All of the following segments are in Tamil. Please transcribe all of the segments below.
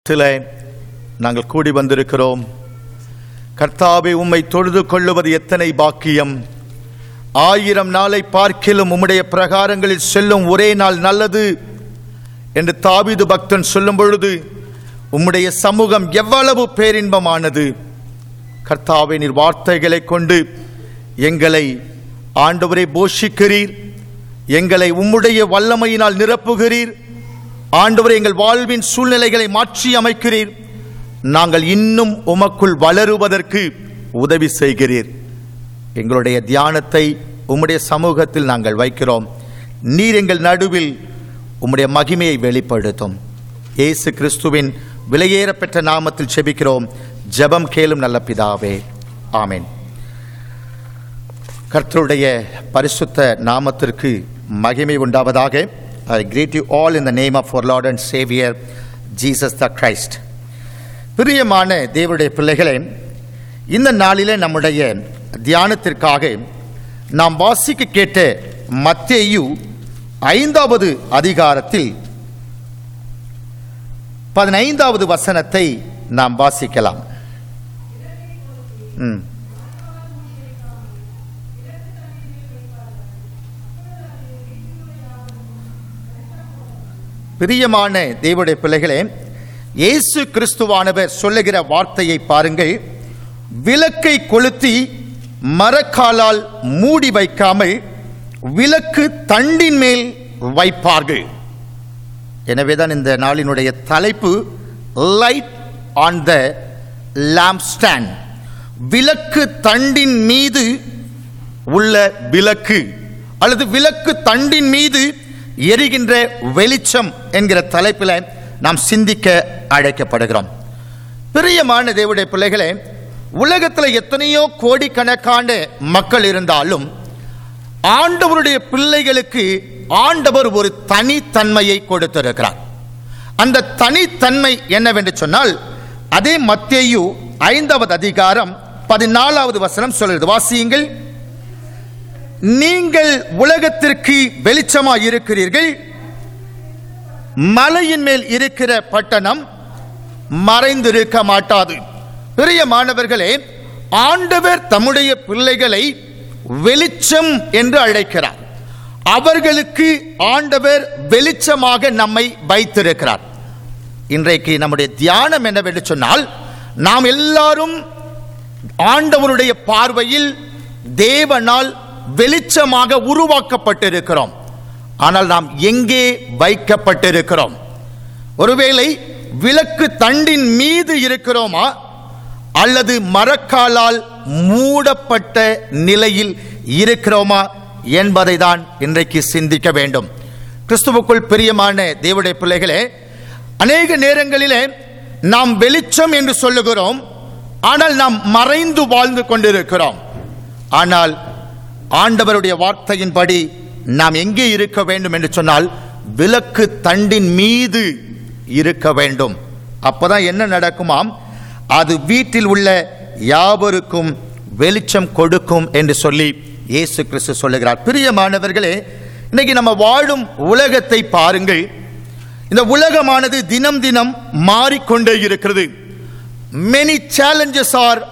சில நாங்கள் கூடி வந்திருக்கிறோம் கர்த்தாவே உம்மை தொழுது கொள்ளுவது எத்தனை பாக்கியம் ஆயிரம் நாளை பார்க்கிலும் உம்முடைய பிரகாரங்களில் செல்லும் ஒரே நாள் நல்லது என்று தாவீது பக்தன் சொல்லும் பொழுது உம்முடைய சமூகம் எவ்வளவு பேரின்பமானது கர்த்தாவே நீர் வார்த்தைகளை கொண்டு எங்களை ஆண்டவரை போஷிக்கிறீர் எங்களை உம்முடைய வல்லமையினால் நிரப்புகிறீர் ஆண்டவரே எங்கள் வாழ்வின் சூழ்நிலைகளை மாற்றி அமைக்கிறீர் நாங்கள் இன்னும் உமக்குள் வளருவதற்கு உதவி செய்கிறீர் எங்களுடைய தியானத்தை உம்முடைய சமூகத்தில் நாங்கள் வைக்கிறோம் நீர் எங்கள் நடுவில் உம்முடைய மகிமையை வெளிப்படுத்தும் இயேசு கிறிஸ்துவின் விலையேறப்பெற்ற நாமத்தில் செபிக்கிறோம் ஜெபம் கேளும் நல்ல பிதாவே ஆமென் கர்த்தருடைய பரிசுத்த நாமத்திற்கு மகிமை உண்டாவதாக I greet you all in the name of our Lord and Saviour Jesus the Christ பிரியமான தேவனுடைய பிள்ளைகளே இந்த நாளிலே நம்முடைய தியானத்திற்காக நாம் வாசிக்க கேட்ட மத்தேயு ஐந்தாவது அதிகாரத்தில் பதினைந்தாவது வசனத்தை நாம் வாசிக்கலாம் ம் பிரியமான தேவனுடைய பிள்ளைகளே இயேசு கிறிஸ்துவானவர் சொல்லுகிற வார்த்தையை பாருங்கள் விளக்கை கொளுத்தி மரக்காலால் மூடி வைக்காமல் விளக்கு தண்டின் மேல் வைப்பார்கள் எனவேதான் இந்த நாளினுடைய தலைப்பு light on the lamp stand விளக்கு தண்டின் மீது உள்ள விளக்கு அல்லது விளக்கு தண்டின் மீது எரிகின்ற வெளிச்சம் என்கிற தலைப்பில் நாம் சிந்திக்க அழைக்கப்படுகிறோம் பிரியமான தேவனுடைய பிள்ளைகளே உலகத்தில் எத்தனையோ கோடிக்கணக்கான மக்கள் இருந்தாலும் ஆண்டவருடைய பிள்ளைகளுக்கு ஆண்டவர் ஒரு தனித்தன்மையை கொடுத்திருக்கிறார் அந்த தனித்தன்மை என்னவென்று சொன்னால் அதே மத்தேயு ஐந்தாவது அதிகாரம் பதினாலாவது வசனம் சொல்கிறது வாசியுங்கள் நீங்கள் உலகத்திற்கு வெளிச்சமாய் இருக்கிறீர்கள் மலையின் மேல் இருக்கிற பட்டணம் மறைந்திருக்க மாட்டாது பெரிய மாணவர்களே ஆண்டவர் தம்முடைய பிள்ளைகளை வெளிச்சம் என்று அழைக்கிறார் அவர்களுக்கு ஆண்டவர் வெளிச்சமாக நம்மை வைத்திருக்கிறார் இன்றைக்கு நம்முடைய தியானம் என்னவென்று சொன்னால் நாம் எல்லாரும் ஆண்டவருடைய பார்வையில் தேவனால் வெளிச்சமாக உருவாக்கப்பட்டிருக்கிறோம் ஆனால் நாம் எங்கே வைக்கப்பட்டிருக்கிறோம் ஒருவேளை விளக்கு தண்டின் மீது இருக்கிறோமா அல்லது மரக்காலால் மூடப்பட்ட நிலையில் இருக்கிறோமா என்பதை தான் இன்றைக்கு சிந்திக்க வேண்டும் கிறிஸ்துவுக்குள் பிரியமான தேவடைய பிள்ளைகளே அநேக நேரங்களிலே நாம் வெளிச்சம் என்று சொல்லுகிறோம் ஆனால் நாம் மறைந்து வாழ்ந்து கொண்டிருக்கிறோம் ஆனால் ஆண்டவருடைய வார்த்தையின்படி நாம் எங்கே இருக்க வேண்டும் என்று சொன்னால் விளக்கு தண்டின் மீது இருக்க வேண்டும் அப்பதான் என்ன நடக்குமாம் அது வீட்டில் உள்ள யாவருக்கும் வெளிச்சம் கொடுக்கும் என்று சொல்லி இயேசு கிறிஸ்து சொல்லுகிறார் பிரியமானவர்களே இன்னைக்கு நம்ம வாழும் உலகத்தை பாருங்கள் இந்த உலகமானது தினம் தினம் மாறிக்கொண்டே இருக்கிறது many challenges are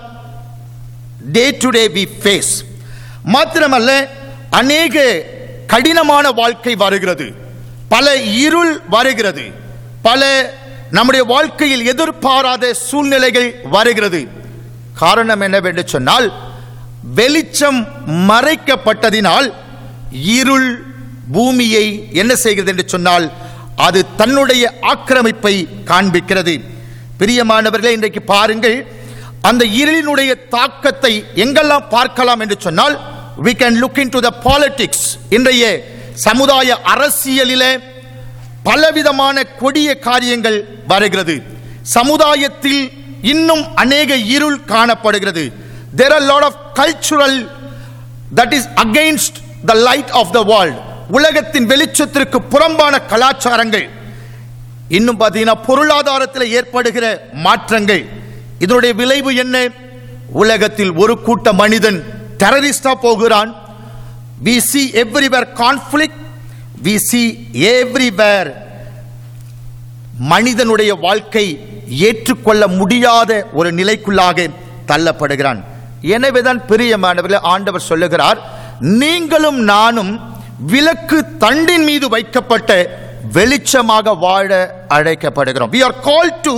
day to day we face மாத்திரமல்ல அநேக கடினமான வாழ்க்கை வருகிறது பல இருள் வருகிறது பல நம்முடைய வாழ்க்கையில் எதிர்பாராத சூழ்நிலைகள் வருகிறது காரணம் என்னவென்று சொன்னால் வெளிச்சம் மறைக்கப்பட்டதினால் இருள் பூமியை என்ன செய்கிறது என்று சொன்னால் அது தன்னுடைய ஆக்கிரமிப்பை காண்பிக்கிறது பிரியமானவர்களே இன்றைக்கு பாருங்கள் அந்த இருளினுடைய தாக்கத்தை எங்கெல்லாம் பார்க்கலாம் என்று சொன்னால் we can look into the politics இன்றைய சமுதாய அரசியலிலே பலவிதமான கொடிய காரியங்கள் வருகிறது சமுதாயத்தில் இன்னும் அநேக இருள் காணப்படுகிறது there are lot of cultural that is against the light of the world உலகத்தின் வெளிச்சத்திற்கு புறம்பான கலாச்சாரங்கள் இன்னும் பார்த்தீங்கன்னா பொருளாதாரத்தில் ஏற்படுகிற மாற்றங்கள் இதனுடைய விளைவு என்ன உலகத்தில் ஒரு கூட்ட மனிதன் டெரரிஸ்டா போகிறான் we see everywhere conflict we see everywhere மனிதனுடைய வாழ்க்கை ஏற்றுக்கொள்ள முடியாத ஒரு நிலைக்குள்ளாக தள்ளப்படுகிறான் எனவேதான் பிரியமானவர்களே ஆண்டவர் சொல்லுகிறார் நீங்களும் நானும் விளக்கு தண்டின் மீது வைக்கப்பட்ட வெளிச்சமாக வாழ அழைக்கப்படுகிறோம் we are called to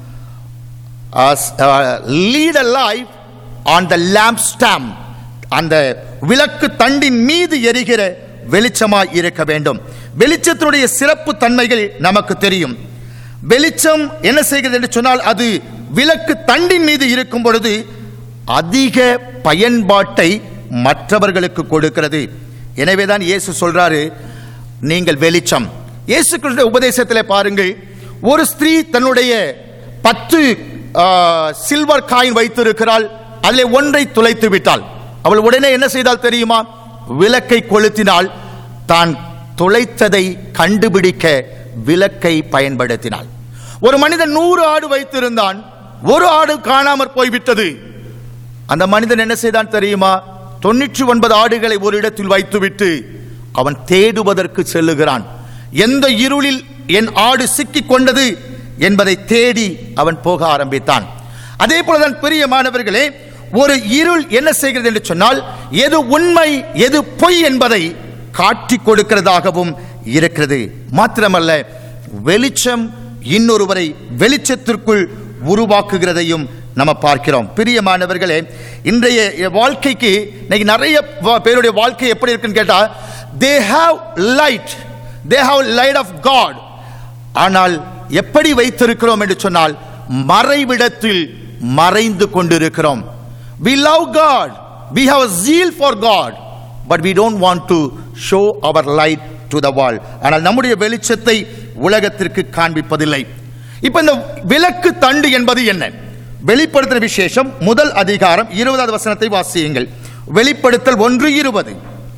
uh, uh, lead a life on the lamp stamp அந்த விளக்கு தண்டின் மீது எரிகிற வெளிச்சமாய் இருக்க வேண்டும் வெளிச்சத்தினுடைய சிறப்பு தன்மைகள் நமக்கு தெரியும் வெளிச்சம் என்ன செய்கிறது என்று சொன்னால் அது விளக்கு தண்டின் மீது இருக்கும் பொழுது அதிக பயன்பாட்டை மற்றவர்களுக்கு கொடுக்கிறது எனவேதான் இயேசு சொல்றாரு நீங்கள் வெளிச்சம் இயேசு கிறிஸ்துவின் உபதேசத்தில் பாருங்கள் ஒரு ஸ்திரீ தன்னுடைய பத்து சில்வர் காயின் வைத்திருக்கிறாள் அதிலே ஒன்றை துளைத்து விட்டாள் அவள் உடனே என்ன செய்தால் தெரியுமா விளக்கை கொளுத்தினாள் தான் துளைத்ததை கண்டுபிடிக்க விளக்கை பயன்படுத்தினாள் ஒரு மனிதன் நூறு ஆடு வைத்திருந்தான் ஒரு ஆடு காணாமற் போய்விட்டது அந்த மனிதன் என்ன செய்தான் தெரியுமா தொண்ணூற்றி ஒன்பது ஆடுகளை ஒரு இடத்தில் வைத்துவிட்டு அவன் தேடுவதற்கு செல்லுகிறான் எந்த இருளில் என் ஆடு சிக்கிக் கொண்டது என்பதை தேடி அவன் போக ஆரம்பித்தான் அதே போலதான் பெரிய மாணவர்களே ஒரு இருள் என்ன செய்கிறது என்று சொன்னால் எது உண்மை எது பொய் என்பதை காட்டிக் கொடுக்கிறதாகவும் இருக்கிறது மாத்திரமல்ல வெளிச்சம் இன்னொருவரை வெளிச்சத்திற்குள் உருவாக்குகிறதையும் நம்ம பார்க்கிறோம் பிரியமானவர்களே இன்றைய வாழ்க்கைக்கு இன்னைக்கு நிறைய வா- பேருடைய வாழ்க்கை எப்படி இருக்குன்னு கேட்டா they have light they have light of God ஆனால் எப்படி வைத்திருக்கிறோம் என்று சொன்னால் மறைவிடத்தில் மறைந்து கொண்டிருக்கிறோம் we love god we have a zeal for god but we don't want to show our light to the world ஆனால் நம்முடைய வெளிச்சத்தை உலகத்திற்கு காண்பிப்பதில்லை இப்ப இந்த விளக்கு தண்டு என்பது என்ன வெளிப்படுத்தல் விசேஷம் முதல் அதிகாரம் இருபதாவது வசனத்தை வாசியுங்கள் வெளிப்படுத்தல் ஒன்று இருபது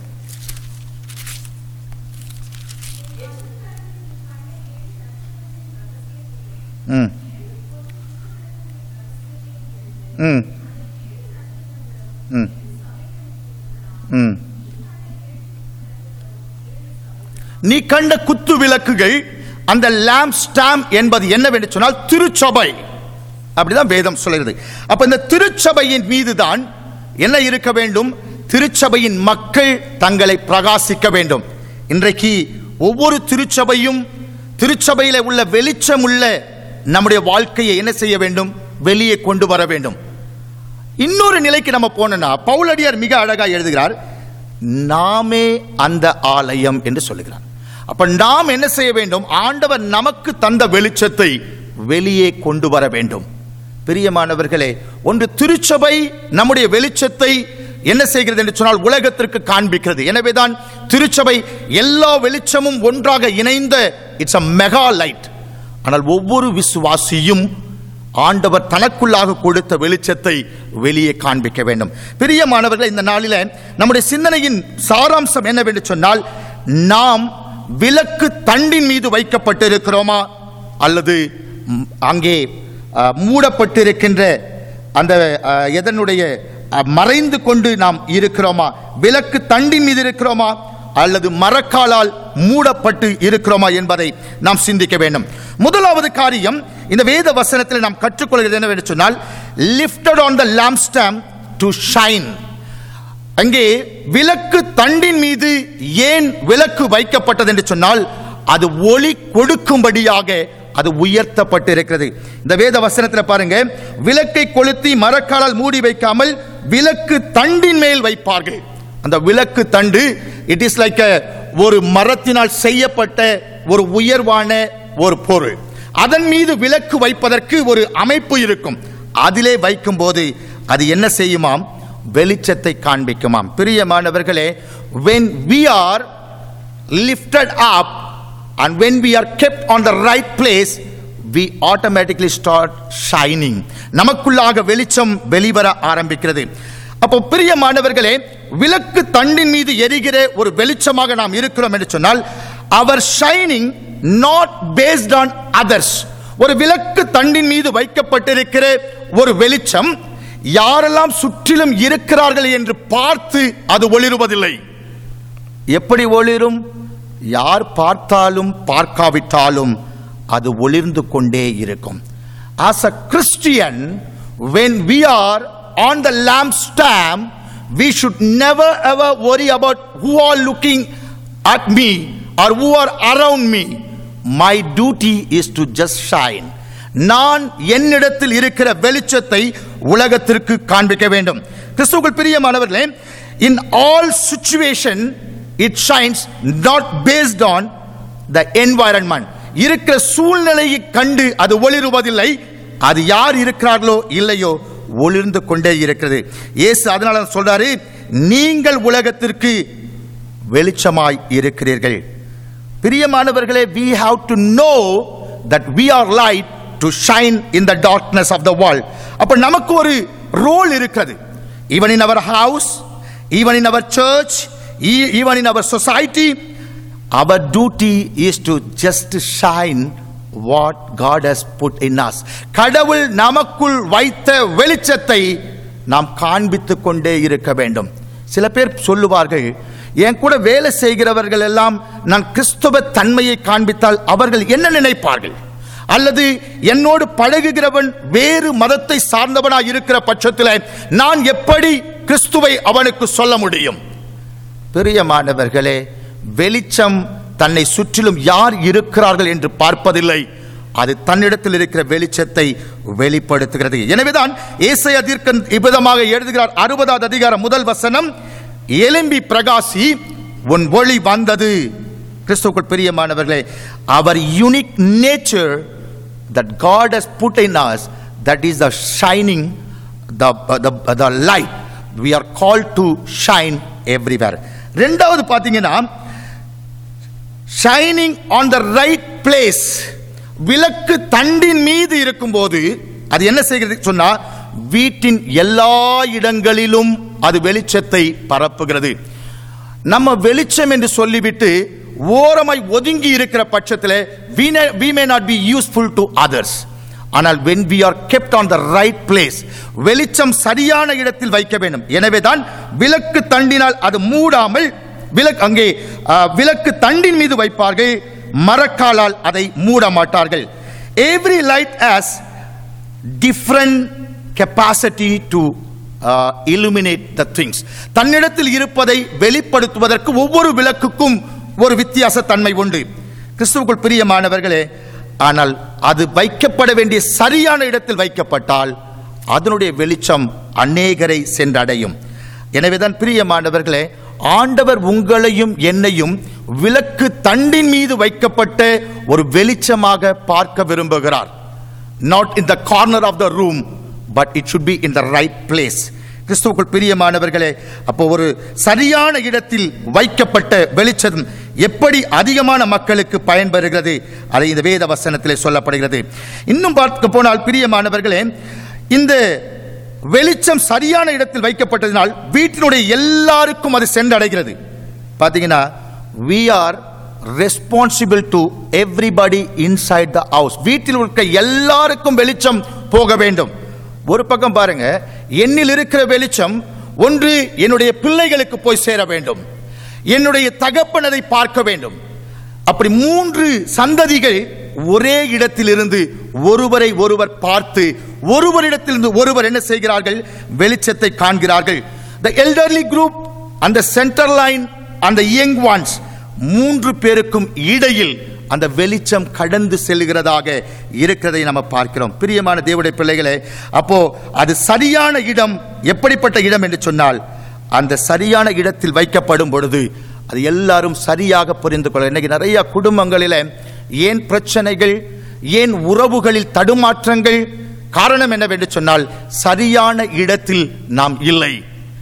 ம் ம் ம் ம் நீ கண்ட குத்து விளக்குகள் அந்த லேம்ப் ஸ்டாம்ப் என்பது என்னவென்று சொன்னால் திருச்சபை அப்படிதான் வேதம் சொல்கிறது அப்ப இந்த திருச்சபையின் மீதுதான் என்ன இருக்க வேண்டும் திருச்சபையின் மக்கள் தங்களை பிரகாசிக்க வேண்டும் இன்றைக்கு ஒவ்வொரு திருச்சபையும் திருச்சபையில உள்ள வெளிச்சம் உள்ள நம்முடைய வாழ்க்கையை என்ன செய்ய வேண்டும் வெளியே கொண்டு வர வேண்டும் இன்னொரு நிலைக்கு நம்ம போனோம்னா பவுலடியார் மிக அழகா எழுதுகிறார் நாமே அந்த ஆலயம் என்று சொல்லுகிறார் அப்ப நாம் என்ன செய்ய வேண்டும் ஆண்டவர் நமக்கு தந்த வெளிச்சத்தை வெளியே கொண்டு வர வேண்டும் பிரியமானவர்களே ஒன்று திருச்சபை நம்முடைய வெளிச்சத்தை என்ன செய்கிறது என்று சொன்னால் உலகத்திற்கு காண்பிக்கிறது எனவேதான் திருச்சபை எல்லா வெளிச்சமும் ஒன்றாக இணைந்த இட்ஸ் அ மெகா லைட் ஆனால் ஒவ்வொரு விசுவாசியும் ஆண்டவர் தனக்குள்ளாக கொடுத்த வெளிச்சத்தை வெளியே காண்பிக்க வேண்டும் பிரியமானவர்கள் இந்த நாளில நம்முடைய சிந்தனையின் சாராம்சம் என்னவென்று சொன்னால் நாம் விளக்கு தண்டின் மீது வைக்கப்பட்டிருக்கிறோமா அல்லது ம், அங்கே அ, மூடப்பட்டிருக்கின்ற அந்த அ, எதனுடைய அ, மறைந்து கொண்டு நாம் இருக்கிறோமா விளக்கு தண்டின் மீது இருக்கிறோமா அல்லது மரக்காலால் மூடப்பட்டு இருக்கிறோமா என்பதை நாம் சிந்திக்க வேண்டும் முதலாவது காரியம் இந்த வேத வசனத்தில் நாம் கற்றுக்கொள்கிறது என்னவென்று சொன்னால் lifted on the lamp stand to shine அங்கே விளக்கு தண்டின் மீது ஏன் விளக்கு வைக்கப்பட்டது என்று சொன்னால் அது ஒளி கொடுக்கும்படியாக அது உயர்த்தப்பட்டிருக்கிறது இந்த வேத வசனத்தில் பாருங்க விளக்கை கொளுத்தி மரக்காலால் மூடி வைக்காமல் விளக்கு தண்டின் மேல் வைப்பார்கள் அந்த விளக்கு தண்டு இட் இஸ் லைக் ஒரு மரத்தினால் செய்யப்பட்ட ஒரு உயர்வான ஒரு பொருள் அதன் மீது விளக்கு வைப்பதற்கு ஒரு அமைப்பு இருக்கும் அதிலே வைக்கும்போது அது என்ன செய்யுமாம் வெளிச்சத்தை காண்பிக்குமாம் பிரியமானவர்களே when we are lifted up and when we are kept on the right place we automatically start shining நமக்குள்ளாக வெளிச்சம் வெளிவர ஆரம்பிக்கிறது அப்போ பிரியமானவர்களே விளக்கு தண்டின் மீது எரிகிற ஒரு வெளிச்சமாக நாம் இருக்கிறோம் என்று சொன்னால் our shining not based on others ஒரு விளக்கு தண்டின் மீது வைக்கப்பட்டிருக்கிற ஒரு வெளிச்சம் யாரெல்லாம் சுற்றிலும் இருக்கிறார்கள் என்று பார்த்து அது ஒளிருவதில்லை எப்படி ஒளிரும் யார் பார்த்தாலும் பார்க்காவிட்டாலும் அது ஒளிர்ந்து கொண்டே இருக்கும் as a Christian, when we are on the lampstand, we should never ever worry about who are looking at me or who are around me. My duty is to just shine. நான் என்னிடத்தில் இருக்கிற வெளிச்சத்தை உலகத்திற்கு காண்பிக்க வேண்டும் கிறிஸ்துவுக்குள் பிரியமானவர்களே in all situation it shines not based on the environment இருக்கிற சூழ்நிலையை கண்டு அது ஒளிருவதில்லை அது யார் இருக்கிறார்களோ இல்லையோ ஒளிர்ந்து கொண்டே இருக்கிறது இயேசு அதனால தான் சொல்றாரு நீங்கள் உலகத்திற்கு வெளிச்சமாய் இருக்கிறீர்கள் பிரியமானவர்களே we have to know that we are light to shine in the darkness of the world அப்ப நமக்கு ஒரு ரோல் இருக்கிறது even in our house even in our church e- even in our society our duty is to just shine what God has put in us கடவுள் நமக்குள் வைத்த வெளிச்சத்தை நாம் காண்பித்துக் கொண்டே இருக்க வேண்டும் சில பேர் சொல்லுவார்கள் என் கூட வேலை செய்கிறவர்கள் எல்லாம் நான் கிறிஸ்துவ தன்மையை காண்பித்தால் அவர்கள் என்ன நினைப்பார்கள் அல்லது என்னோடு பழகுகிறவன் வேறு மதத்தை சார்ந்தவனாய் இருக்கிற பட்சத்தில் நான் எப்படி கிறிஸ்துவை அவனுக்கு சொல்ல முடியும் பிரியமானவர்களே வெளிச்சம் தன்னை சுற்றிலும் யார் இருக்கிறார்கள் என்று பார்ப்பதில்லை அது தன்னிடத்தில் இருக்கிற வெளிச்சத்தை வெளிப்படுத்துகிறது எனவேதான் ஏசைய தீர்க்கன் இவ்விதமாக எழுதுகிறார் அறுபதாவது அதிகாரம் முதல் வசனம் எலும்பி பிரகாசி உன் ஒளி வந்தது கிறிஸ்துவுக்குள் பிரியமானவர்களே our unique nature that God has put in us, that is the shining, the, the, the light. We are called to shine everywhere. ரெண்டாவது பார்த்தீங்கன்னா shining on the right place விளக்கு தண்டின் மீது இருக்கும்போது அது என்ன செய்கிறது சொன்னா வீட்டின் எல்லா இடங்களிலும் அது வெளிச்சத்தை பரப்புகிறது நம்ம வெளிச்சம் என்று சொல்லிவிட்டு ஓரமாய் ஒதுங்கி இருக்கிற பட்சத்தில் we may not be useful to others ஆனால் when we are kept on the right place வெளிச்சம் சரியான இடத்தில் வைக்க வேண்டும் எனவே தான் விளக்கு தண்டினால் அது மூடாமல் விளக்கு அங்கே ஆ, விளக்கு தண்டின் மீது வைப்பார்கள் மரக்காலால் அதை மூட மாட்டார்கள் every light has different capacity to illuminate the things தன்னிடத்தில் இருப்பதை வெளிப்படுத்துவதற்கு ஒவ்வொரு விளக்குக்கும் ஒரு வித்தியாச தன்மை உண்டு கிறிஸ்துவுக்குள் பிரியமானவர்களே ஆனால் அது வைக்கப்பட வேண்டிய சரியான இடத்தில் வைக்கப்பட்டால் அதனுடைய வெளிச்சம் அநேகரை சென்றடையும் எனவேதான் பிரியமானவர்களே ஆண்டவர் உங்களையும் என்னையும் விளக்கு தண்டின் மீது வைக்கப்பட்ட ஒரு வெளிச்சமாக பார்க்க விரும்புகிறார் not in the corner of the room but it should be in the right place கிறிஸ்துவுக்குள் பிரியமானவர்களே அப்போ ஒரு சரியான இடத்தில் வைக்கப்பட்ட வெளிச்சம் எப்படி அதிகமான மக்களுக்கு பயன்பெறுகிறது அதை இந்த வேத வசனத்திலே சொல்லப்படுகிறது இன்னும் பார்க்க போனால் பிரியமானவர்களே இந்த வெளிச்சம் சரியான இடத்தில் வைக்கப்பட்டதினால் வீட்டினுடைய எல்லாருக்கும் அது சென்றடைகிறது பார்த்தீங்கன்னா we are responsible to everybody inside the house வீட்டில் இருக்க எல்லாருக்கும் வெளிச்சம் போக வேண்டும் ஒரு பக்கம் பாருங்க என்னில் இருக்கிற வெளிச்சம் ஒன்று என்னுடைய பிள்ளைகளுக்கு போய் சேர வேண்டும் என்னுடைய தகப்பன் அதை பார்க்க வேண்டும் அப்படி மூன்று சந்ததிகள் ஒரே இடத்திலிருந்து ஒருவரை ஒருவர் பார்த்து ஒருவரிடத்திலிருந்து ஒருவர் என்ன செய்கிறார்கள் வெளிச்சத்தை காண்கிறார்கள் த எல்டர்லி குரூப் அந்த சென்டர் லைன் அந்த யங் ஒன்ஸ் மூன்று பேருக்கும் இடையில் அந்த வெளிச்சம் கடந்து செல்கிறதாக இருக்கிறதை நம்ம பார்க்கிறோம் பிரியமான தேவனுடைய பிள்ளைகளே அப்போ அது சரியான இடம் எப்படிப்பட்ட இடம் என்று சொன்னால் அந்த சரியான இடத்தில் வைக்கப்படும் பொழுது அது எல்லாரும் சரியாக புரிந்து கொள்ள இன்னைக்கு நிறைய குடும்பங்களில் ஏன் பிரச்சனைகள் ஏன் உறவுகளில் தடுமாற்றங்கள் காரணம் என்னவென்று சொன்னால் சரியான இடத்தில் நாம் இல்லை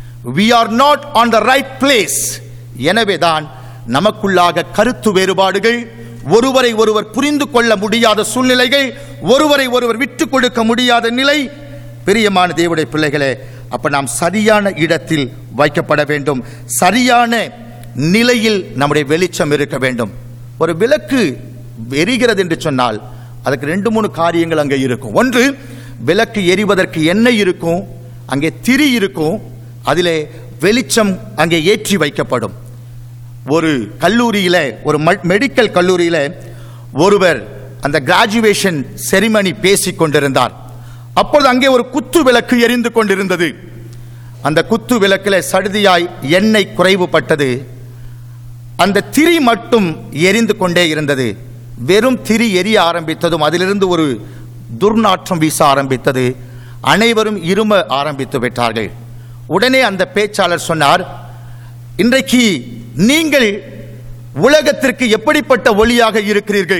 we are not on the right place எனவேதான் நமக்குள்ளாக கருத்து வேறுபாடுகள் ஒருவரை ஒருவர் புரிந்து கொள்ள முடியாத சூழ்நிலைகள் ஒருவரை ஒருவர் விட்டு கொடுக்க முடியாத நிலை பிரியமான தேவனுடைய பிள்ளைகளே அப்ப நாம் சரியான இடத்தில் வைக்கப்பட வேண்டும் சரியான நிலையில் நம்முடைய வெளிச்சம் இருக்க வேண்டும் ஒரு விளக்கு எரிகிறது என்று சொன்னால் அதுக்கு ரெண்டு மூணு காரியங்கள் அங்கே இருக்கும் ஒன்று விளக்கு எரிவதற்கு எண்ணெய் இருக்கும் அங்கே திரி இருக்கும் அதிலே வெளிச்சம் அங்கே ஏற்றி வைக்கப்படும் ஒரு கல்லூரியில ஒரு ம- மெடிக்கல் கல்லூரியில ஒருவர் அந்த கிராஜுவேஷன் செரிமனி பேசிக் கொண்டிருந்தார் அப்பொழுது அங்கே ஒரு குத்து விளக்கு எரிந்து கொண்டிருந்தது அந்த குத்து விளக்கில் சடுதியாய் எண்ணெய் குறைவுபட்டது அந்த திரி மட்டும் எரிந்து கொண்டே இருந்தது வெறும் திரி எரிய ஆரம்பித்ததும் அதிலிருந்து ஒரு துர்நாற்றம் வீச ஆரம்பித்தது அனைவரும் இரும ஆரம்பித்து விட்டார்கள் உடனே அந்த பேச்சாளர் சொன்னார் இன்றைக்கு நீங்கள் உலகத்திற்கு எப்படிப்பட்ட ஒளியாக இருக்கிறீர்கள்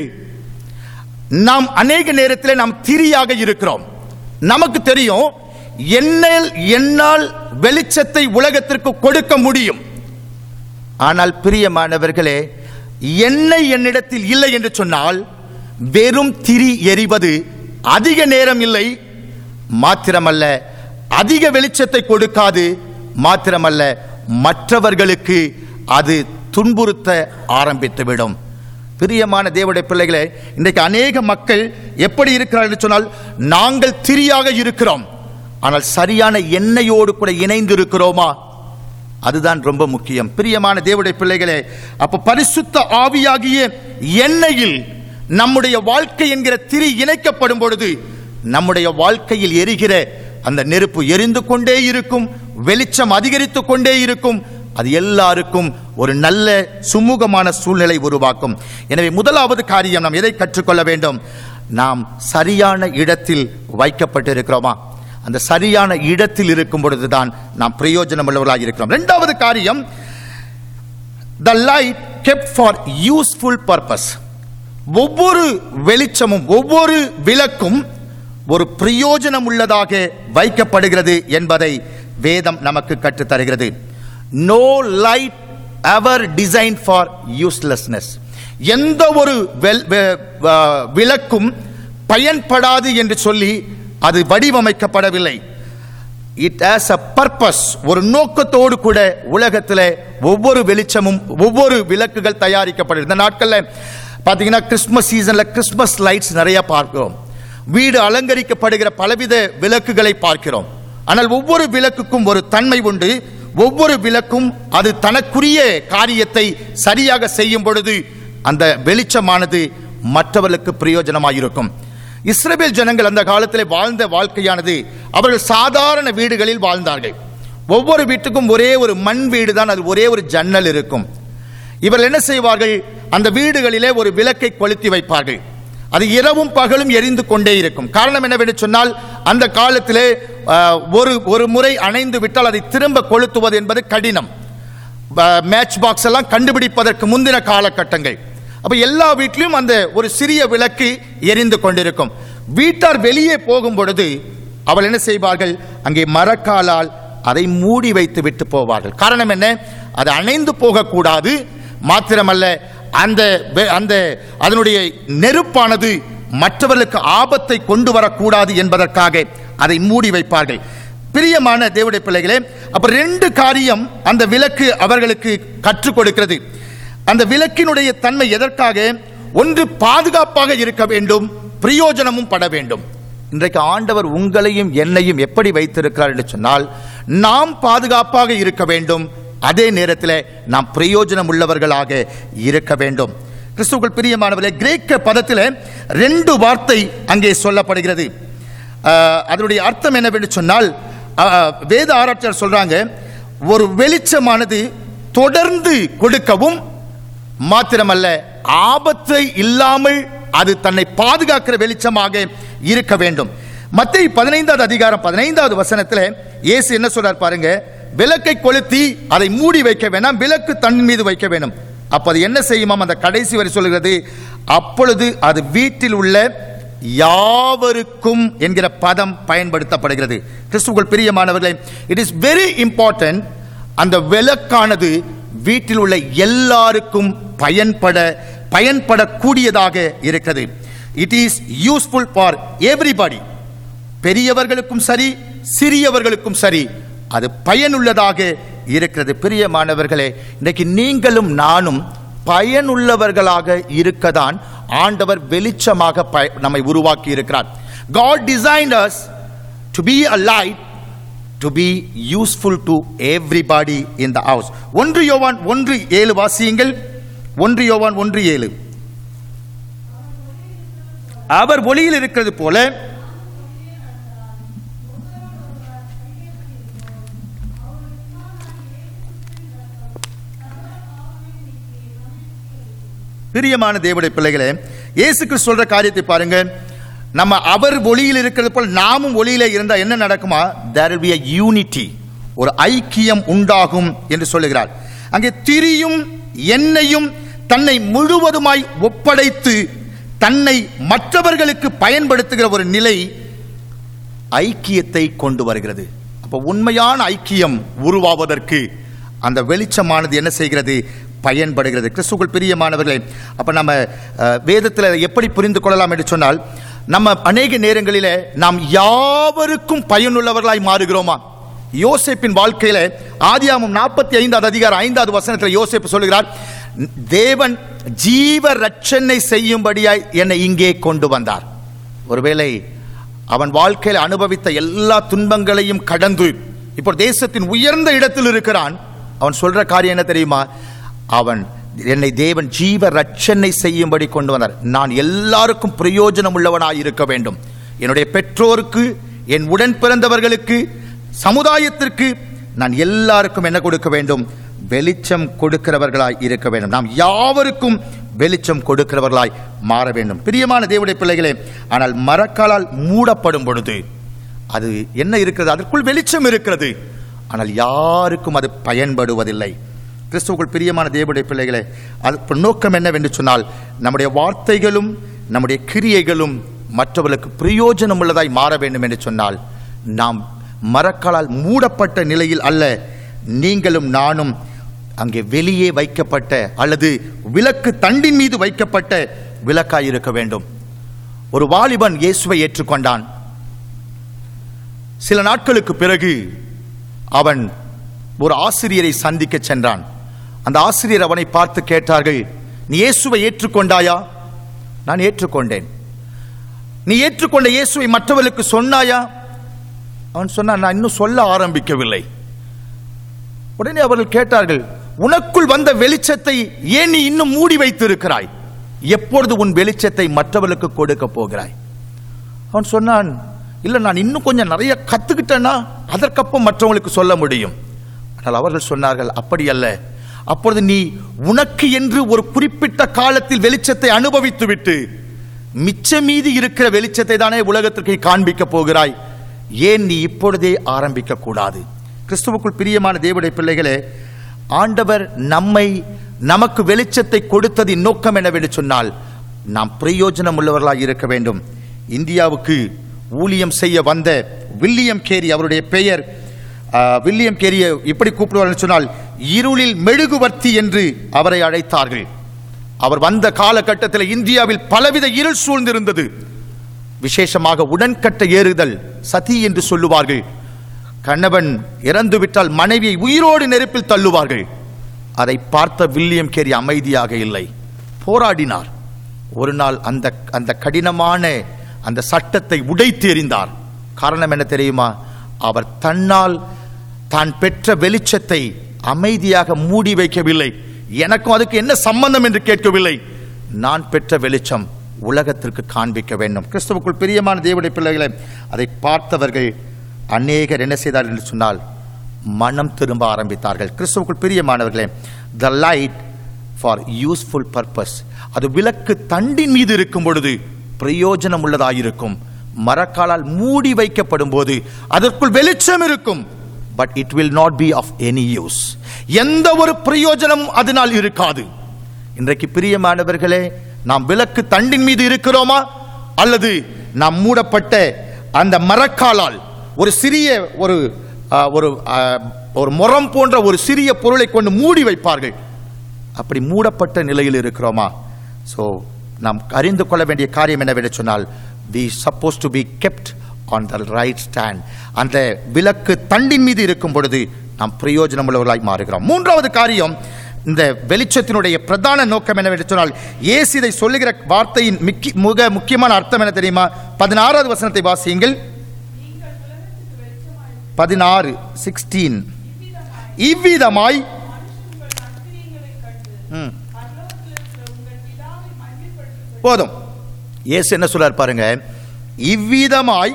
நாம் அநேக நேரத்தில் நாம் திரியாக இருக்கிறோம் நமக்கு தெரியும் என்னால் என்னால் வெளிச்சத்தை உலகத்திற்கு கொடுக்க முடியும் ஆனால் பிரியமானவர்களே எண்ணெய் என்னிடத்தில் இல்லை என்று சொன்னால் வெறும் திரி எரிவது அதிக நேரம் இல்லை மாத்திரமல்ல அதிக வெளிச்சத்தை கொடுக்காது மாத்திரமல்ல மற்றவர்களுக்கு அது துன்புறுத்த ஆரம்பித்துவிடும் பிரியமான தேவனுடைய பிள்ளைகளே இன்றைக்கு அநேக மக்கள் எப்படி இருக்கிறார்கள் என்று சொன்னால் நாங்கள் திரியாக இருக்கிறோம் ஆனால் சரியான எண்ணெயோடு கூட இணைந்து இருக்கிறோமா அதுதான் ரொம்ப முக்கியம் பிரியமான தேவனுடைய பிள்ளைகளே அப்ப பரிசுத்த ஆவியாகிய எண்ணெயில் நம்முடைய வாழ்க்கை என்கிற திரி இணைக்கப்படும் பொழுது நம்முடைய வாழ்க்கையில் எரிகிற அந்த நெருப்பு எரிந்து கொண்டே இருக்கும் வெளிச்சம் அதிகரித்து கொண்டே இருக்கும் அது எல்லாருக்கும் ஒரு நல்ல சுமூகமான சூழ்நிலை உருவாக்கும் எனவே முதலாவது காரியம் நாம் எதை கற்றுக்கொள்ள வேண்டும் நாம் சரியான இடத்தில் வைக்கப்பட்டிருக்கிறோமா அந்த சரியான இடத்தில் இருக்கும் பொழுதுதான் நாம் பிரயோஜனம் உள்ளவர்களாக இருக்கிறோம் இரண்டாவது காரியம் the light kept for useful purpose ஒவ்வொரு வெளிச்சமும் ஒவ்வொரு விளக்கும் ஒரு பிரயோஜனம் உள்ளதாக வைக்கப்படுகிறது என்பதை வேதம் நமக்கு கற்றுத் தருகிறது no light ever design for uselessness எந்த ஒரு வெல்- வெ- வ- விளக்கும் பயன்படாது என்று சொல்லி அது வடிவமைக்கப்படவில்லை இட் ஆஸ் அ பர்பஸ் ஒரு நோக்கத்தோடு கூட உலகத்தில் ஒவ்வொரு வெளிச்சமும் ஒவ்வொரு விளக்குகள் தயாரிக்கப்படுது இந்த நாட்களில் பார்த்தீங்கன்னா கிறிஸ்மஸ் சீசனில் கிறிஸ்மஸ் லைட்ஸ் நிறைய பார்க்கிறோம் வீடு அலங்கரிக்கப்படுகிற பலவித விளக்குகளை பார்க்கிறோம் ஆனால் ஒவ்வொரு விளக்குக்கும் ஒரு தன்மை உண்டு ஒவ்வொரு விளக்கும் அது தனக்குரிய காரியத்தை சரியாக செய்யும் பொழுது அந்த வெளிச்சமானது மற்றவர்களுக்கு பிரயோஜனமாயிருக்கும் இஸ்ரவேல் ஜனங்கள் அந்த காலத்தில் வாழ்ந்த வாழ்க்கையானது அவர்கள் சாதாரண வீடுகளில் வாழ்ந்தார்கள் ஒவ்வொரு வீட்டுக்கும் ஒரே ஒரு மண் வீடு தான் அது ஒரே ஒரு ஜன்னல் இருக்கும் இவர்கள் என்ன செய்வார்கள் அந்த வீடுகளிலே ஒரு விளக்கை கொளுத்தி வைப்பார்கள் அது இரவும் பகலும் எரிந்து கொண்டே இருக்கும் காரணம் என்னவென்று சொன்னால் அந்த காலத்திலே ஆஹ், ஒரு ஒரு முறை அணைந்து விட்டால் அதை திரும்ப கொளுத்துவது என்பது கடினம் மேட்ச் பாக்ஸ் எல்லாம் கண்டுபிடிப்பதற்கு முந்தின காலகட்டங்கள் அப்ப எல்லா வீட்லயும் அந்த ஒரு சிறிய விளக்கு எரிந்து கொண்டிருக்கும் வீட்டார் வெளியே போகும் பொழுது அவள் என்ன செய்வார்கள் அங்கே மரக்காலால் அதை மூடி வைத்து விட்டு போவார்கள் காரணம் என்ன அது அணைந்து போகக்கூடாது மாத்திரமல்ல அந்த வெ- அந்த அதனுடைய நெருப்பானது மற்றவர்களுக்கு ஆபத்தை கொண்டு வரக்கூடாது என்பதற்காக அதை மூடி வைப்பார்கள் பிரியமான தேவனுடைய பிள்ளைகளே அப்ப ரெண்டு காரியம் அந்த விளக்கு அவர்களுக்கு கற்றுக் கொடுக்கிறது அந்த விளக்கினுடைய தன்மை எதற்காக ஒன்று பாதுகாப்பாக இருக்க வேண்டும் பிரயோஜனமும் பட வேண்டும் இன்றைக்கு ஆண்டவர் உங்களையும் என்னையும் எப்படி வைத்திருக்கிறார் என்று சொன்னால் நாம் பாதுகாப்பாக இருக்க வேண்டும் அதே நேரத்தில் நாம் பிரயோஜனம் உள்ளவர்களாக இருக்க வேண்டும் கிறிஸ்துவுக்குள் பிரியமானவர்களே கிரேக்க பதத்தில் ரெண்டு வார்த்தை அங்கே சொல்லப்படுகிறது ஆஹ், அதனுடைய அர்த்தம் என்னவென்று சொன்னால் ஆஹ், வேத ஆராய்ச்சியாளர் சொல்றாங்க ஒரு வெளிச்சமானது தொடர்ந்து கொடுக்கவும் மாத்திரமல்ல ஆபத்தை இல்லாமல் அது தன்னை பாதுகாக்கிற வெளிச்சமாக இருக்க வேண்டும் மத்திய பதினைந்தாவது அதிகாரம் பதினைந்தாவது வசனத்தில் இயேசு என்ன சொல்றார் பாருங்க விளக்கை கொளுத்தி அதை மூடி வைக்க வேண்டாம் விளக்கு தன் மீது வைக்க வேண்டும் அப்ப அது என்ன செய்யுமாம் அந்த கடைசி வரை சொல்கிறது அப்பொழுது அது வீட்டில் உள்ள யாவருக்கும் என்கிற பதம் பயன்படுத்தப்படுகிறது கிறிஸ்துவுக்குள் பிரியமானவர்களே இட் இஸ் வெரி இம்பார்ட்டன்ட் அந்த விளக்கானது வீட்டில் உள்ள எல்லாருக்கும் பயன்பட பயன்படக்கூடியதாக இருக்கிறது it is useful for everybody பெரியவர்களுக்கும் சரி சிறியவர்களுக்கும் சரி அது பயனுள்ளதாக இருக்கிறது பிரியமானவர்களே இன்றைக்கு நீங்களும் நானும் பயனுள்ளவர்களாக இருக்கதான் ஆண்டவர் வெளிச்சமாக பய- நம்மை உருவாக்கி இருக்கிறார் God designed us to be a light to be useful to everybody in the house ஒன்று யோவான் ஒன்று ஏழு வாசியுங்கள் ஒன்று யோவான் ஒன்று ஏழு அவர் ஒளியில் இருக்கிறது போல பிரியமான தேவனுடைய பிள்ளைகளே இயேசு கிறிஸ்து சொல்ற காரியத்தை பாருங்க நம்ம அவர் ஒளியில் இருக்கிறது போல் நாமும் ஒளியில இருந்தா என்ன நடக்குமா there will be a unity ஒரு ஐக்கியம் உண்டாகும் என்று சொல்லுகிறார் அங்கே திரியும் எண்ணெயும் தன்னை முழுவதுமாய் ஒப்படைத்து தன்னை மற்றவர்களுக்கு பயன்படுத்துகிற ஒரு நிலை ஐக்கியத்தை கொண்டு வருகிறது அப்போ உண்மையான ஐக்கியம் உருவாவதற்கு அந்த வெளிச்சமானது என்ன செய்கிறது பயன்படுகிறது கிறிஸ்துக்குள் பிரியமானவர்களே அப்ப நம்ம அஹ், வேதத்தில் எப்படி புரிந்து கொள்ளலாம் என்று சொன்னால் நம்ம அநேக நேரங்களிலே நாம் யாவருக்கும் பயனுள்ளவர்களாய் மாறுகிறோமா யோசேப்பின் வாழ்க்கையில ஆதியாமம் நாற்பத்தி ஐந்தாவது அதிகாரம் ஐந்தாவது வசனத்தில் யோசேப்பு சொல்லுகிறார் தேவன் ஜீவ ரட்சனை செய்யும்படியாய் என்னை இங்கே கொண்டு வந்தார் ஒருவேளை அவன் வாழ்க்கையில் அனுபவித்த எல்லா துன்பங்களையும் கடந்து இப்போ தேசத்தின் உயர்ந்த இடத்தில் இருக்கிறான் அவன் சொல்ற காரியம் என்ன தெரியுமா அவன் என்னை தேவன் ஜீவ ரட்சனை செய்யும்படி கொண்டு வந்தார் நான் எல்லாருக்கும் பிரயோஜனம் உள்ளவனாய் இருக்க வேண்டும் என்னுடைய பெற்றோருக்கு என் உடன் பிறந்தவர்களுக்கு சமுதாயத்திற்கு நான் எல்லாருக்கும் என்ன கொடுக்க வேண்டும் வெளிச்சம் கொடுக்கிறவர்களாய் இருக்க வேண்டும் நாம் யாவருக்கும் வெளிச்சம் கொடுக்கிறவர்களாய் மாற வேண்டும் பிரியமான தேவனுடைய பிள்ளைகளே ஆனால் மரக்காலால் மூடப்படும் பொழுது அது என்ன இருக்கிறது அதற்குள் வெளிச்சம் இருக்கிறது ஆனால் யாருக்கும் அது பயன்படுவதில்லை கிறிஸ்துவுக்குள் பிரியமான தேவனுடைய பிள்ளைகளே அது நோக்கம் என்னவென்று சொன்னால் நம்முடைய வார்த்தைகளும் நம்முடைய கிரியைகளும் மற்றவர்களுக்கு பிரயோஜனம் உள்ளதாய் மாற வேண்டும் என்று சொன்னால் நாம் மரக்காலால் மூடப்பட்ட நிலையில் அல்ல நீங்களும் நானும் அங்கே வெளியே வைக்கப்பட்ட அல்லது விளக்கு தண்டின் மீது வைக்கப்பட்ட விளக்காய் இருக்க வேண்டும் ஒரு வாலிபன் இயேசுவை ஏற்றுக்கொண்டான் சில நாட்களுக்கு பிறகு அவன் ஒரு ஆசிரியரை சந்திக்க சென்றான் அந்த ஆசிரியர் அவனை பார்த்து கேட்டார்கள் நீ இயேசுவை ஏற்றுக்கொண்டாயா நான் ஏற்றுக்கொண்டேன் நீ ஏற்றுக்கொண்ட இயேசுவை மற்றவர்களுக்கு சொன்னாயா அவன் சொன்னான் நான் இன்னும் சொல்ல ஆரம்பிக்கவில்லை உடனே அவர்கள் கேட்டார்கள் உனக்குள் வந்த வெளிச்சத்தை ஏன் நீ இன்னும் மூடி வைத்திருக்கிறாய் எப்பொழுது உன் வெளிச்சத்தை மற்றவர்களுக்கு கொடுக்க போகிறாய் அவன் சொன்னான் இல்ல நான் இன்னும் கொஞ்சம் நிறைய கத்துக்கிட்டேன்னா அதற்கப்புறம் மற்றவங்களுக்கு சொல்ல முடியும் ஆனால் அவர்கள் சொன்னார்கள் அப்படி அல்ல அப்பொழுது நீ உனக்கு என்று ஒரு குறிப்பிட்ட காலத்தில் வெளிச்சத்தை அனுபவித்து விட்டு மிச்ச மீதி இருக்கிற வெளிச்சத்தை தானே உலகத்திற்கு காண்பிக்க போகிறாய் ஏன் நீ இப்பொழுதே ஆரம்பிக்க கூடாது கிறிஸ்துவுக்குள் பிரியமான தேவனுடைய பிள்ளைகளே ஆண்டவர் நம்மை நமக்கு வெளிச்சத்தை கொடுத்ததின் நோக்கம் என்னவென்று சொன்னால் நாம் பிரயோஜனம் உள்ளவர்களாக இருக்க வேண்டும் இந்தியாவுக்கு ஊழியம் செய்ய வந்த வில்லியம் கேரி அவருடைய பெயர் ஆ, வில்லியம் கேரியை எப்படி கூப்பிடுவார் சொன்னால் இருளில் மெழுகுவர்த்தி என்று அவரை அழைத்தார்கள் அவர் வந்த காலகட்டத்தில் இந்தியாவில் பலவித இருள் சூழ்ந்திருந்தது விசேஷமாக உடன்கட்ட ஏறுதல் சதி என்று சொல்லுவார்கள் கணவன் இறந்துவிட்டால் மனைவியை உயிரோடு நெருப்பில் தள்ளுவார்கள் அதை பார்த்த வில்லியம் கேரி அமைதியாக இல்லை போராடினார் ஒரு நாள் அந்த அந்த கடினமான அந்த சட்டத்தை உடைத்து எறிந்தார் காரணம் என்ன தெரியுமா அவர் தன்னால் தான் பெற்ற வெளிச்சத்தை அமைதியாக மூடி வைக்கவில்லை எனக்கும் அதுக்கு என்ன சம்பந்தம் என்று கேட்கவில்லை நான் பெற்ற வெளிச்சம் உலகத்திற்கு காண்பிக்க வேண்டும் கிறிஸ்துவுக்குள் பிரியமான தேவனுடைய பிள்ளைகளை அதை பார்த்தவர்கள் அநேகர் என்ன செய்தார்கள் என்று சொன்னால் மனம் திரும்ப ஆரம்பித்தார்கள் கிறிஸ்துவுக்குள் பிரியமானவர்களே the light for useful purpose அது விளக்கு தண்டின் மீது இருக்கும் பொழுது பிரயோஜனம் உள்ளதாயிருக்கும் மரக்காலால் மூடி வைக்கப்படும் போது அதற்குள் வெளிச்சம் இருக்கும் but it will not be of any use எந்த ஒரு பிரயோஜனமும் அதனால் இருக்காது இன்றைக்கு பிரியமானவர்களே நாம் விளக்கு தண்டின் மீது இருக்கிறோமா அல்லது நாம் மூடப்பட்ட அந்த மரக்காலால் ஒரு சிறிய ஒரு ஆ, ஒரு ஆ, ஒரு முறம் போன்ற ஒரு சிறிய பொருளை கொண்டு மூடி வைப்பார்கள் அப்படி மூடப்பட்ட நிலையில் இருக்கிறோமா ஸோ நாம் அறிந்து கொள்ள வேண்டிய காரியம் என்னவென்று சொன்னால் we suppose to be kept on the right stand அந்த விளக்கு தண்டின் மீது இருக்கும் பொழுது நாம் பிரயோஜனம் உள்ளவர்களாய் மாறுகிறோம் மூன்றாவது காரியம் இந்த வெளிச்சத்தினுடைய பிரதான நோக்கம் என்னவென்று சொன்னால் இயேசு இதை சொல்லுகிற வார்த்தையின் மிக்கி மிக முக்கியமான அர்த்தம் என்ன தெரியுமா பதினாறாவது வசனத்தை வாசியுங்கள் பதினாறு சிக்ஸ்டீன் இவ்விதமாய் ம் போதும் இயேசு என்ன சொல்றார் பாருங்க இவ்விதமாய்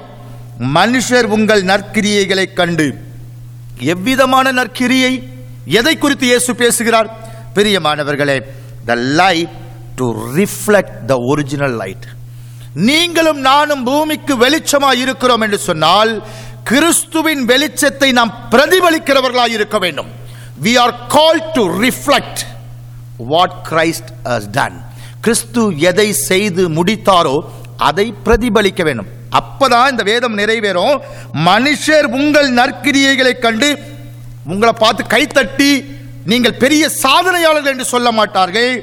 மனுஷர் உங்கள் நற்கிரியைகளை கண்டு எவ்விதமான நற்கிரியை எதை குறித்து இயேசு பேசுகிறார் பிரியமானவர்களே the light to reflect the original light நீங்களும் நானும் பூமிக்கு வெளிச்சமாய் இருக்கிறோம் என்று சொன்னால் கிறிஸ்துவின் வெளிச்சத்தை நாம் பிரதிபலிக்கிறவர்களாய் இருக்க வேண்டும் we are called to reflect what Christ has done கிறிஸ்து எதை செய்து முடித்தாரோ அதை பிரதிபலிக்க வேண்டும் அப்பதான் இந்த வேதம் நிறைவேறும் மனுஷர் உங்கள் நற்கிரியைகளை கண்டு உங்களை பார்த்து கைத்தட்டி நீங்கள் பெரிய சாதனையாளர்கள் என்று சொல்ல மாட்டார்கள்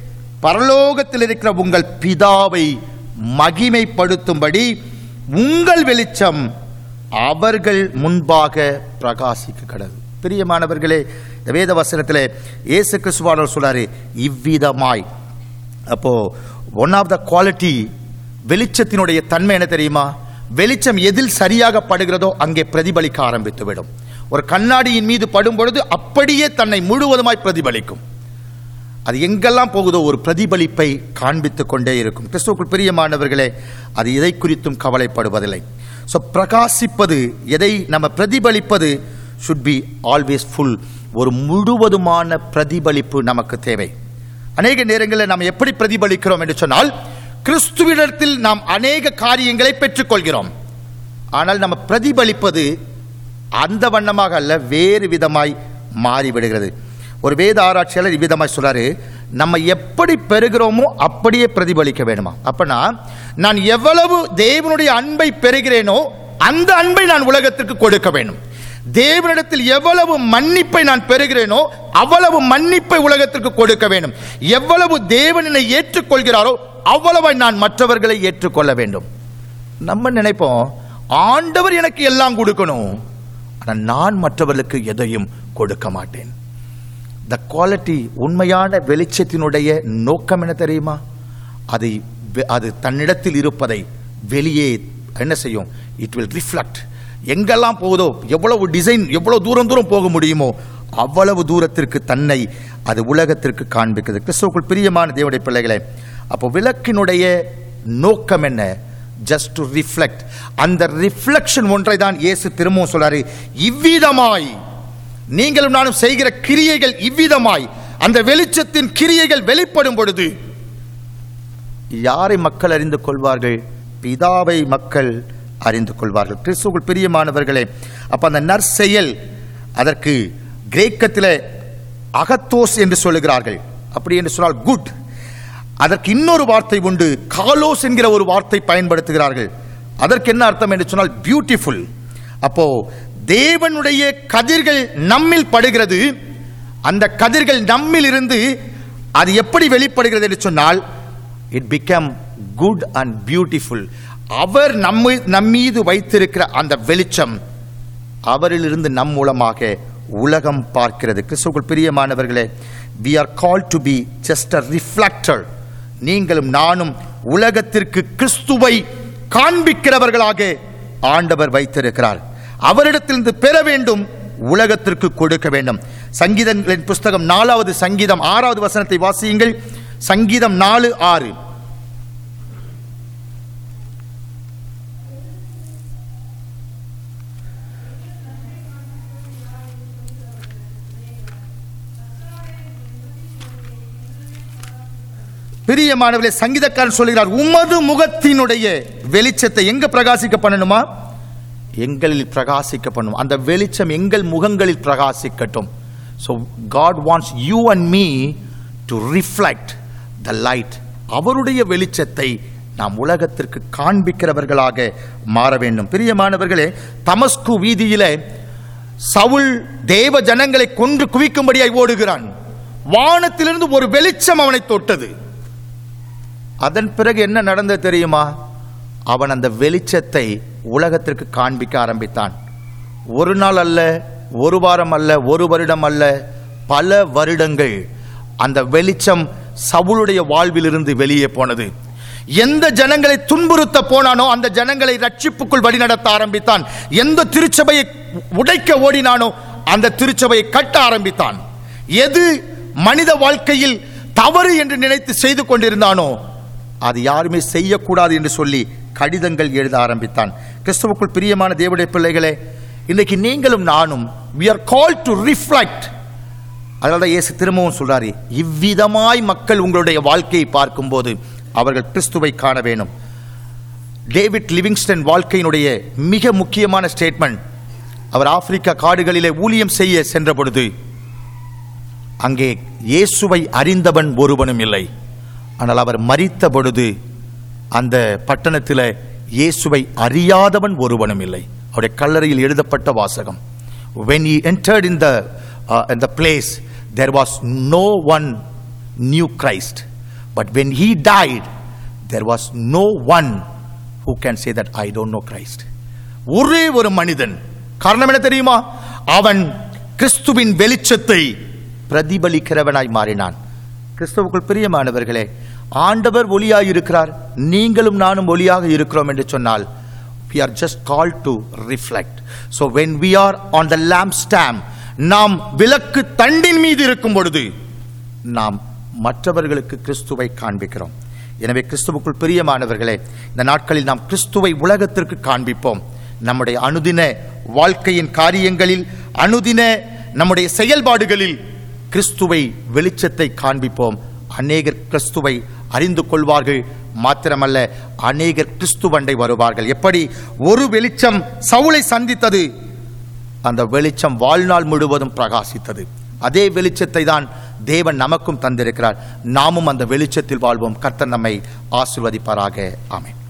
பரலோகத்தில் இருக்கிற உங்கள் பிதாவை மகிமைப்படுத்தும்படி உங்கள் வெளிச்சம் அவர்கள் முன்பாக பிரகாசிக்க கடவுள் பிரியமானவர்களே இந்த வேத வசனத்தில் இயேசு கிறிஸ்துவானவர் சொல்றாரு இவ்விதமாய் அப்போ ஒன் ஆஃப் த குவாலிட்டி வெளிச்சத்தினுடைய தன்மை என்ன தெரியுமா வெளிச்சம் எதில் சரியாக படுகிறதோ அங்கே பிரதிபலிக்க ஆரம்பித்து விடும் ஒரு கண்ணாடியின் மீது படும் பொழுது அப்படியே தன்னை முழுவதுமாய் பிரதிபலிக்கும் அது எங்கெல்லாம் போகுதோ ஒரு பிரதிபலிப்பை காண்பித்துக் கொண்டே இருக்கும் கிறிஸ்துவுக்குள் பிரியமானவர்களே அது எதை குறித்தும் கவலைப்படுவதில்லை ஸோ பிரகாசிப்பது எதை நம்ம பிரதிபலிப்பது ஷுட் பி ஆல்வேஸ் ஃபுல் ஒரு முழுவதுமான பிரதிபலிப்பு நமக்கு தேவை அநேக நேரங்களில் நாம் எப்படி பிரதிபலிக்கிறோம் என்று சொன்னால் கிறிஸ்துவிடத்தில் நாம் அநேக காரியங்களை பெற்றுக்கொள்கிறோம் ஆனால் நம்ம பிரதிபலிப்பது அந்த வண்ணமாக அல்ல வேறு விதமாய் மாறிவிடுகிறது ஒரு வேத ஆராய்ச்சியாளர் இவ்விதமாய் சொல்றாரு நம்ம எப்படி பெறுகிறோமோ அப்படியே பிரதிபலிக்க வேணுமா அப்பனா நான் எவ்வளவு தேவனுடைய அன்பை பெறுகிறேனோ அந்த அன்பை நான் உலகத்திற்கு கொடுக்க வேண்டும் தேவனிடத்தில் எவ்வளவு மன்னிப்பை நான் பெறுகிறேனோ அவ்வளவு மன்னிப்பை உலகத்திற்கு கொடுக்க வேண்டும் எவ்வளவு தேவன் என்னை ஏற்றுக்கொள்கிறாரோ அவ்வளவை நான் மற்றவர்களை ஏற்றுக்கொள்ள வேண்டும் நம்ம நினைப்போம் ஆண்டவர் எனக்கு எல்லாம் கொடுக்கணும் ஆனால் நான் மற்றவர்களுக்கு எதையும் கொடுக்க மாட்டேன் த குவாலிட்டி உண்மையான வெளிச்சத்தினுடைய நோக்கம் என்ன தெரியுமா அதை வெ- அது தன்னிடத்தில் இருப்பதை வெளியே என்ன செய்யும் இட் வில் ரிஃப்ளெக்ட் எங்கெல்லாம் போகுதோ எவ்வளவு டிசைன் எவ்வளவு தூரம் தூரம் போக முடியுமோ அவ்வளவு தூரத்திற்கு தன்னை அது உலகத்திற்கு காண்பிக்கிறது கிறிஸ்துவுக்குள் பிரியமான தேவனுடைய பிள்ளைகளே அப்போ விளக்கினுடைய நோக்கம் என்ன ஜஸ்ட் டு ரிஃப்ளெக்ட் அந்த ரிஃப்ளெக்ஷன் ஒன்றை தான் இயேசு திரும்பவும் சொல்றாரு இவ்விதமாய் நீங்களும் நானும் செய்கிற கிரியைகள் இவ்விதமாய் அந்த வெளிச்சத்தின் கிரியைகள் வெளிப்படும் பொழுது யாரை மக்கள் அறிந்து கொள்வார்கள் பிதாவை மக்கள் அறிந்து கொள்வார்கள் கிறிஸ்துவுக்குள் பிரியமானவர்களே அப்ப அந்த நற்செயல் அதற்கு கிரேக்கத்தில் அகத்தோஸ் என்று சொல்லுகிறார்கள் அப்படி என்று சொன்னால் குட் அதற்கு இன்னொரு வார்த்தை உண்டு காலோஸ் என்கிற ஒரு வார்த்தை பயன்படுத்துகிறார்கள் அதற்கு என்ன அர்த்தம் என்று சொன்னால் பியூட்டிஃபுல் அப்போ தேவனுடைய கதிர்கள் நம்மில் படுகிறது அந்த கதிர்கள் நம்மில் இருந்து அது எப்படி வெளிப்படுகிறது என்று சொன்னால் it become good and beautiful அவர் நம்மை நம்மீது வைத்திருக்கிற அந்த வெளிச்சம் அவரிலிருந்து நம் மூலமாக உலகம் பார்க்கிறது கிறிஸ்துவுக்குள் பிரியமானவர்களே we are called to be just a reflector நீங்களும் நானும் உலகத்திற்கு கிறிஸ்துவை காண்பிக்கிறவர்களாக ஆண்டவர் வைத்திருக்கிறார் அவரிடத்திலிருந்து பெற வேண்டும் உலகத்திற்கு கொடுக்க வேண்டும் சங்கீதங்களின் புஸ்தகம் நாலாவது சங்கீதம் ஆறாவது வசனத்தை வாசியுங்கள் சங்கீதம் நாலு ஆறு பிரியமானவர்களே சங்கீதக்காரன் சொல்கிறார் உமது முகத்தினுடைய வெளிச்சத்தை எங்க பிரகாசிக்க பண்ணணுமா எங்களில் பிரகாசிக்க பண்ணும் அந்த வெளிச்சம் எங்கள் முகங்களில் பிரகாசிக்கட்டும் so God wants you and me to reflect the light அவருடைய வெளிச்சத்தை நாம் உலகத்திற்கு காண்பிக்கிறவர்களாக மாற வேண்டும் பிரியமானவர்களே தமஸ்கு வீதியிலே சவுல் தேவ ஜனங்களை கொன்று குவிக்கும்படியாய் ஓடுகிறான் வானத்திலிருந்து ஒரு வெளிச்சம் அவனை தொட்டது அதன் பிறகு என்ன நடந்தது தெரியுமா அவன் அந்த வெளிச்சத்தை உலகத்திற்கு காண்பிக்க ஆரம்பித்தான் ஒரு நாள் அல்ல ஒரு வாரம் அல்ல ஒரு வருடம் அல்ல பல வருடங்கள் அந்த வெளிச்சம் சவுளுடைய வாழ்விலிருந்து வெளியே போனது எந்த ஜனங்களை துன்புறுத்த போனானோ அந்த ஜனங்களை ரட்சிப்புக்குள் வழிநடத்த ஆரம்பித்தான் எந்த திருச்சபையை உடைக்க ஓடினானோ அந்த திருச்சபையை கட்ட ஆரம்பித்தான் எது மனித வாழ்க்கையில் தவறு என்று நினைத்து செய்து கொண்டிருந்தானோ அது யாருமே செய்யக்கூடாது என்று சொல்லி கடிதங்கள் எழுத ஆரம்பித்தான் கிறிஸ்துவுக்குள் பிரியமான தேவனுடைய பிள்ளைகளே இன்னைக்கு நீங்களும் நானும் we are called to reflect அதனால தான் இயேசு திரும்பவும் சொல்றாரு இவ்விதமாய் மக்கள் உங்களுடைய வாழ்க்கையை பார்க்கும்போது அவர்கள் கிறிஸ்துவை காண வேணும் டேவிட் லிவிங்ஸ்டன் வாழ்க்கையினுடைய மிக முக்கியமான ஸ்டேட்மெண்ட் அவர் ஆப்பிரிக்கா காடுகளிலே ஊழியம் செய்ய சென்ற பொழுது அங்கே இயேசுவை அறிந்தவன் ஒருவனும் இல்லை ஆனால் அவர் மரித்த பொழுது அந்த பட்டணத்தில் இயேசுவை அறியாதவன் ஒருவனும் இல்லை அவருடைய கல்லறையில் எழுதப்பட்ட வாசகம் when he entered in the uh, in the place there was no one knew christ but when he died there was no one who can say that i don't know christ ஒரே ஒரு மனிதன் காரணம் என்ன தெரியுமா அவன் கிறிஸ்துவின் வெளிச்சத்தை பிரதிபலிக்கிறவனாய் மாறினான் கிறிஸ்துவுக்குள் பிரியமானவர்களே ஆண்டவர் ஒளியாய் இருக்கிறார் நீங்களும் நானும் ஒளியாக இருக்கிறோம் என்று சொன்னால் we are just called to reflect so when we are on the lamp stand நாம் விளக்கு தண்டின் மீது இருக்கும் பொழுது நாம் மற்றவர்களுக்கு கிறிஸ்துவை காண்பிக்கிறோம் எனவே கிறிஸ்துவுக்குள் பிரியமானவர்களே இந்த நாட்களில் நாம் கிறிஸ்துவை உலகத்திற்கு காண்பிப்போம் நம்முடைய அனுதின வாழ்க்கையின் காரியங்களில் அனுதின நம்முடைய செயல்பாடுகளில் கிறிஸ்துவை வெளிச்சத்தை காண்பிப்போம் அநேகர் கிறிஸ்துவை அறிந்து கொள்வார்கள் மாத்திரமல்ல அநேகர் கிறிஸ்துவண்டை வருவார்கள் எப்படி ஒரு வெளிச்சம் சவுளை சந்தித்தது அந்த வெளிச்சம் வாழ்நாள் முழுவதும் பிரகாசித்தது அதே வெளிச்சத்தை தான் தேவன் நமக்கும் தந்திருக்கிறார் நாமும் அந்த வெளிச்சத்தில் வாழ்வோம் கர்த்தர் நம்மை ஆசிர்வதிப்பாராக ஆமென்